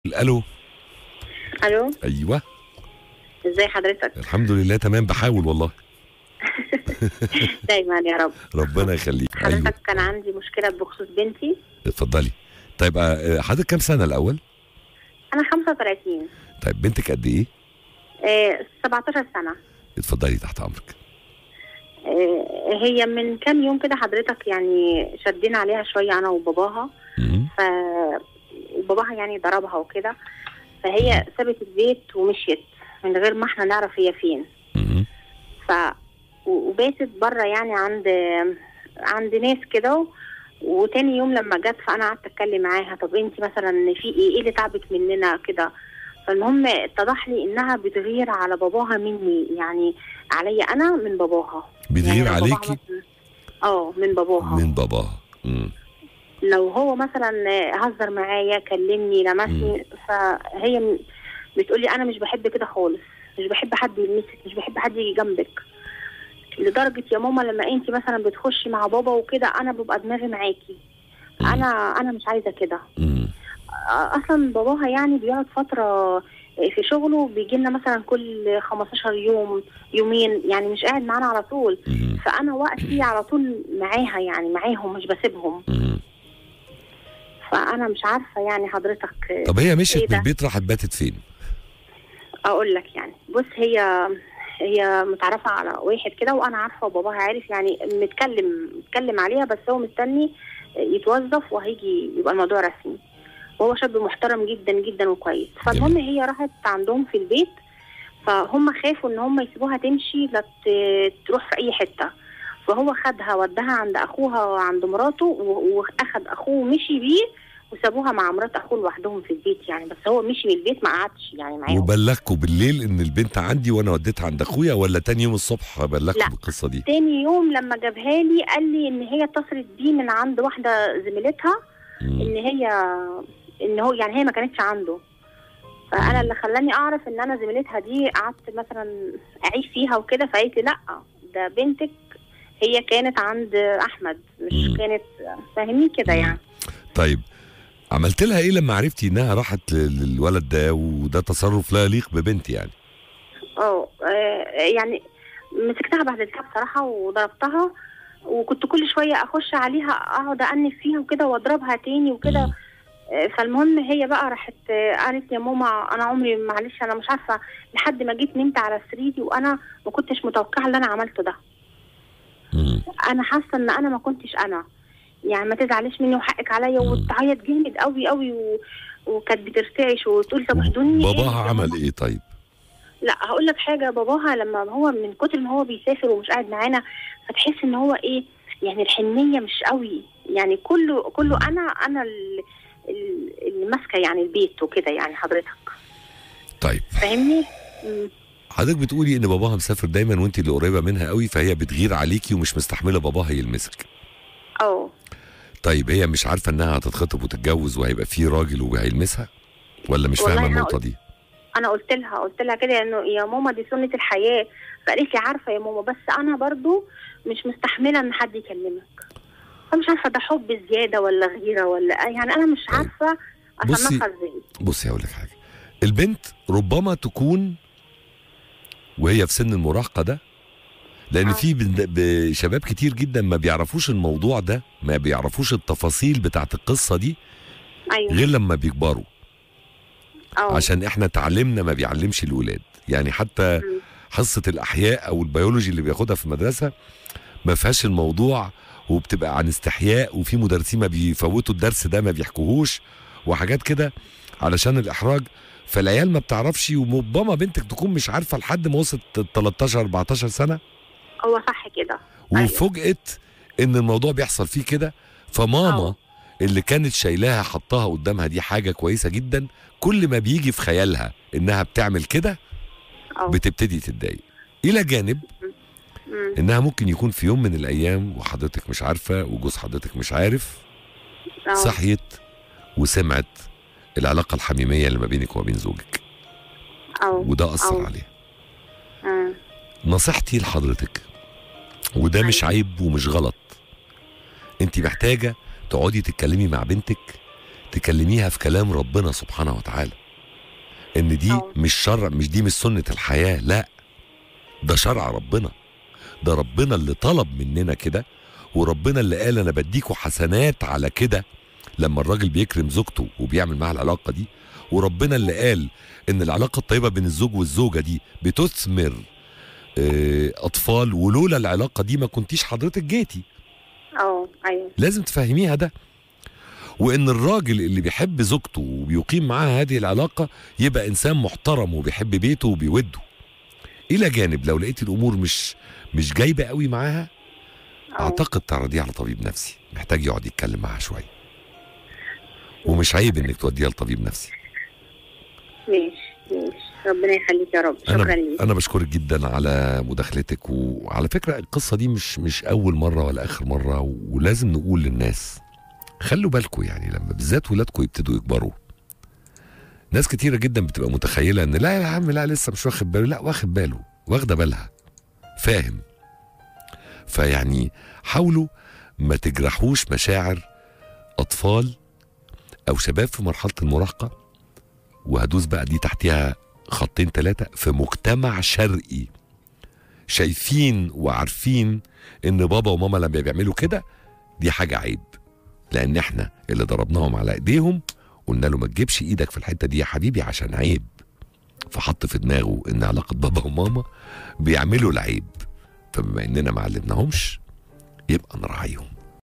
الو الو ايوه ازي حضرتك الحمد لله تمام بحاول والله دايما يا رب ربنا يخليك ايوه حضرتك كان عندي مشكله بخصوص بنتي اتفضلي طيب آه، حضرتك كام سنه الاول انا 35 طيب بنتك قد ايه آه 17 سنه اتفضلي تحت امرك آه هي من كام يوم كده حضرتك يعني شدينا عليها شويه انا وباباها مم. ف وباباها يعني ضربها وكده فهي سابت البيت ومشيت من غير ما احنا نعرف هي فين مم. ف و- وباتت بره يعني عند عند ناس كده وتاني يوم لما جت فانا قعدت اتكلم معاها طب انت مثلا في ايه ايه اللي تعبك مننا كده فالمهم اتضح لي انها بتغير على باباها مني يعني عليا انا من باباها بتغير يعني لو باباها عليكي مثلاً- اه من باباها من باباها مم. لو هو مثلا هزر معايا كلمني لمسني فهي م- بتقولي انا مش بحب كده خالص مش بحب حد يلمسك مش بحب حد يجي جنبك لدرجة يا ماما لما انت مثلا بتخشي مع بابا وكده انا ببقى دماغي معاكي مم. انا انا مش عايزة كده مم. اصلا باباها يعني بيقعد فترة في شغله بيجي لنا مثلا كل 15 يوم يومين يعني مش قاعد معانا على طول مم. فانا وقتي على طول معاها يعني معاهم مش بسيبهم مم. فانا مش عارفه يعني حضرتك طب هي مشيت إيه من ده؟ البيت راحت باتت فين اقول لك يعني بص هي هي متعرفه على واحد كده وانا عارفه وباباها عارف يعني متكلم متكلم عليها بس هو مستني يتوظف وهيجي يبقى الموضوع رسمي وهو شاب محترم جدا جدا وكويس فالمهم هي راحت عندهم في البيت فهم خافوا ان هم يسيبوها تمشي لا ت- تروح في اي حته فهو خدها وداها عند اخوها عند مراته و- واخد اخوه ومشي بيه وسابوها مع مرات اخوه لوحدهم في البيت يعني بس هو مشي من البيت ما قعدش يعني معاهم وبلغكوا بالليل ان البنت عندي وانا وديتها عند اخويا ولا تاني يوم الصبح بلغكوا لا. بالقصه دي تاني يوم لما جابها لي قال لي ان هي اتصلت بيه من عند واحده زميلتها مم. ان هي ان هو يعني هي ما كانتش عنده فانا اللي خلاني اعرف ان انا زميلتها دي قعدت مثلا اعيش فيها وكده فقالت لي لا ده بنتك هي كانت عند احمد مش مم. كانت فاهمني كده يعني طيب عملت لها ايه لما عرفتي انها راحت ل- للولد ده وده تصرف لا يليق ببنت يعني اه آه، يعني مسكتها بهدلتها بصراحه وضربتها وكنت كل شويه اخش عليها اقعد انف فيها وكده واضربها تاني وكده مم. آه، فالمهم هي بقى راحت آه، قالت يا ماما انا عمري معلش انا مش عارفه لحد ما جيت نمت على سريري وانا ما كنتش متوقعه اللي انا عملته ده مم. انا حاسه ان انا ما كنتش انا يعني ما تزعليش مني وحقك عليا مم. وتعيط جامد قوي قوي و... وكانت بترتعش وتقول طب احضني باباها إيه؟ عمل ايه طيب لا هقول لك حاجه باباها لما هو من كتر ما هو بيسافر ومش قاعد معانا فتحس ان هو ايه يعني الحنيه مش قوي يعني كله كله انا انا ال- ال- اللي ماسكه يعني البيت وكده يعني حضرتك طيب فاهمني؟ مم. حضرتك بتقولي ان باباها مسافر دايما وانت اللي قريبه منها قوي فهي بتغير عليكي ومش مستحمله باباها يلمسك اه طيب هي مش عارفه انها هتتخطب وتتجوز وهيبقى في راجل وهيلمسها ولا مش والله فاهمه أنا النقطه قلت- دي انا قلت لها قلت لها كده انه يا ماما دي سنه الحياه فقالت لي عارفه يا ماما بس انا برضو مش مستحمله ان حد يكلمك فمش عارفه ده حب زياده ولا غيره ولا يعني انا مش طيب. عارفه بصي- اصنفها ازاي بصي هقول لك حاجه البنت ربما تكون وهي في سن المراهقه ده لان آه. في بن- ب- شباب كتير جدا ما بيعرفوش الموضوع ده ما بيعرفوش التفاصيل بتاعت القصه دي ايوه غير لما بيكبروا اه عشان احنا تعلمنا ما بيعلمش الولاد يعني حتى مم. حصه الاحياء او البيولوجي اللي بياخدها في المدرسه ما فيهاش الموضوع وبتبقى عن استحياء وفي مدرسين ما بيفوتوا الدرس ده ما بيحكوهوش وحاجات كده علشان الاحراج فالعيال ما بتعرفش وربما بنتك تكون مش عارفه لحد ما وصلت 13 14 سنه هو صح كده أيوة. وفوجئت ان الموضوع بيحصل فيه كده فماما أه. اللي كانت شايلاها حطاها قدامها دي حاجه كويسه جدا كل ما بيجي في خيالها انها بتعمل كده اه بتبتدي تتضايق الى جانب مم. انها ممكن يكون في يوم من الايام وحضرتك مش عارفه وجوز حضرتك مش عارف اه صحيت وسمعت العلاقه الحميميه اللي ما بينك وما بين زوجك اه وده اثر أه. عليها مم. نصيحتي لحضرتك وده مش عيب ومش غلط انت محتاجه تقعدي تتكلمي مع بنتك تكلميها في كلام ربنا سبحانه وتعالى ان دي أه. مش شرع مش دي مش سنه الحياه لا ده شرع ربنا ده ربنا اللي طلب مننا كده وربنا اللي قال انا بديكوا حسنات على كده لما الراجل بيكرم زوجته وبيعمل معاها العلاقه دي وربنا اللي قال ان العلاقه الطيبه بين الزوج والزوجه دي بتثمر آه، اطفال ولولا العلاقه دي ما كنتيش حضرتك جيتي اه ايوه لازم تفهميها ده وان الراجل اللي بيحب زوجته وبيقيم معاها هذه العلاقه يبقى انسان محترم وبيحب بيته وبيوده الى جانب لو لقيتي الامور مش مش جايبه قوي معاها أه. اعتقد تعرضيها على طبيب نفسي محتاج يقعد يتكلم معاها شويه ومش عيب انك توديها لطبيب نفسي ماشي ماشي ربنا يخليك يا رب شكرا انا ليك انا بشكرك جدا على مداخلتك وعلى فكره القصه دي مش مش اول مره ولا اخر مره ولازم نقول للناس خلوا بالكم يعني لما بالذات ولادكم يبتدوا يكبروا ناس كتيرة جدا بتبقى متخيلة ان لا يا عم لا لسه مش واخد باله لا واخد باله واخدة بالها فاهم فيعني حاولوا ما تجرحوش مشاعر أطفال أو شباب في مرحلة المراهقة وهدوس بقى دي تحتها خطين ثلاثة في مجتمع شرقي شايفين وعارفين ان بابا وماما لما بيعملوا كده دي حاجة عيب لان احنا اللي ضربناهم على ايديهم قلنا له ما تجيبش ايدك في الحتة دي يا حبيبي عشان عيب فحط في دماغه ان علاقة بابا وماما بيعملوا العيب فبما اننا ما علمناهمش يبقى نراعيهم